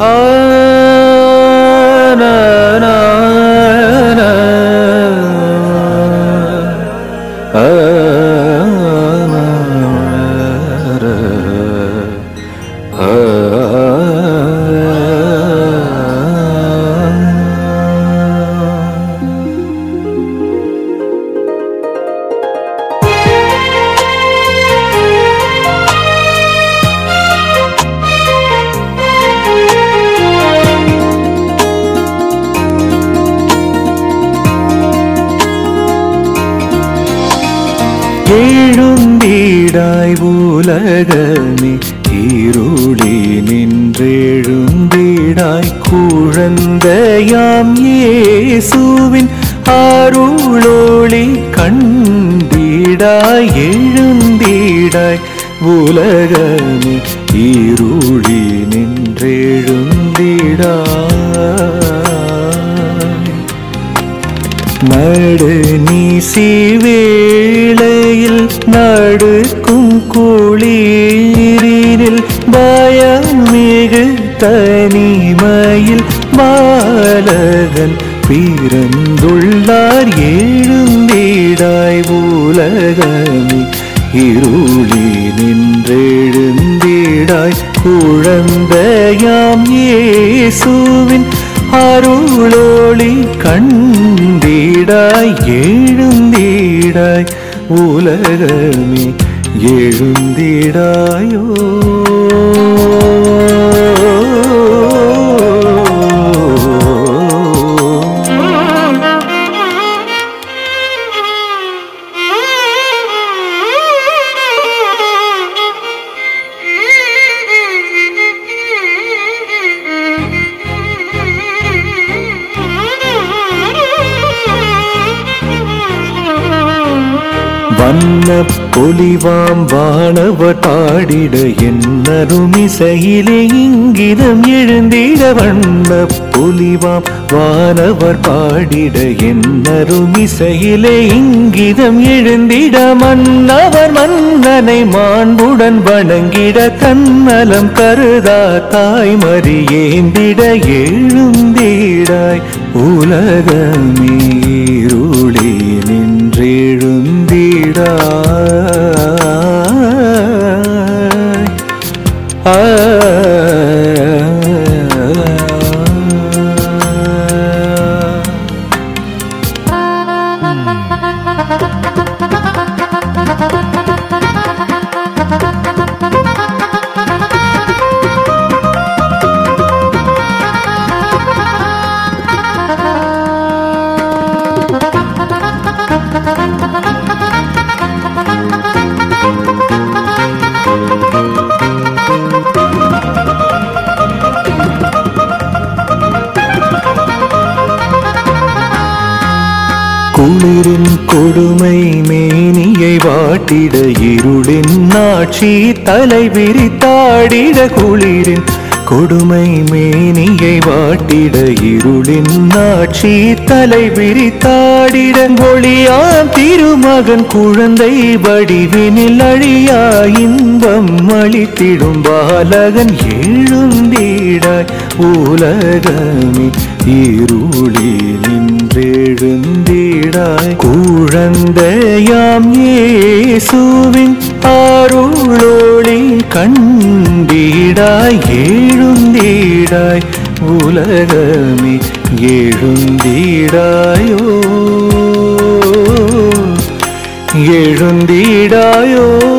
ஆ நா, நா, நா. ஆ, நா, ரா. ஆ எழுந்தீடாய் உலகமே இருளி நின்றெழுந்தீடாய் குழந்தையாம் இயேசுவின் அருளொளி கண்டீடாய் எழுந்தீடாய் உலகமே இருளி நின்றெழுந்தீடாய் நடு நீசி வேளையில் நடுக்கும் குளிரினில் பயமிகு தனிமையில் பாலகன் பிறந்துள்ளார் எழுந்திடாய் உலகமே இருளி நின்றெழுந்திடாய் குழந்தையாம் இயேசுவின் அருளொளி கண்டிடாய் எழுந்திடாய் உலகமே எழுந்திடாயோ வண்ண பொலிவாம் வானவர் பாடிட என்னரும் இசையிலே இங்கிதம் எழுந்திட வண்ண பொலிவாம் வானவர் பாடிட என்னரும் இசையிலே இங்கிதம் எழுந்திட மன்னவர் மன்னனை மாண்புடன் வணங்கிட தன்னலம் கருதா தாய்மறி ஏந்திட எழுந்திடாய் உலகமே இருளி நின்றெழுந்திடாய் ஆ குளிரின் கொடுமை மேனியை வாட்டிட இருளின் ஆட்சி தலை விரித்தாடிட குளிரின் கொடுமை மேனியை வாட்டிட இருளின் ஆட்சி தலை விரித்தாடிட ஒளியாம் திருமகன் குழந்தை வடிவினில் அழியா இன்பம் அளித்திடும் பாலகன் எழுந்திடாய் உலகமே இருளி நின்றெழுந்திடாய் குழந்தையாம் இயேசுவின் அருளொளி கண்டிடாய் எழுந்திடாய் உலகமே எழுந்திடாயோ எழுந்திடாயோ